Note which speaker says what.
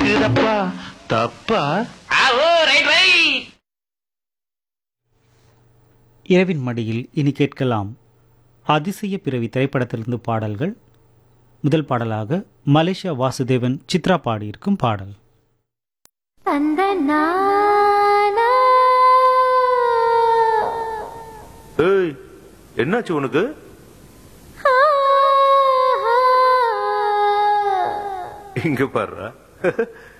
Speaker 1: இருக்குதப்பா தப்பா
Speaker 2: ஆவோ right right
Speaker 3: இரவின் மடியில் இனி கேட்கலாம் அதிசய பிறவி திரைப்படத்திலிருந்து பாடல்கள் முதல் பாடலாக மலேசியா வாசுதேவன் சித்ரா பாடியிருக்கும் பாடல்
Speaker 4: அந்த நானா
Speaker 1: ஏய் என்னாச்சு உனக்கு
Speaker 4: ஆ, ஆ.
Speaker 1: இங்க பாருடா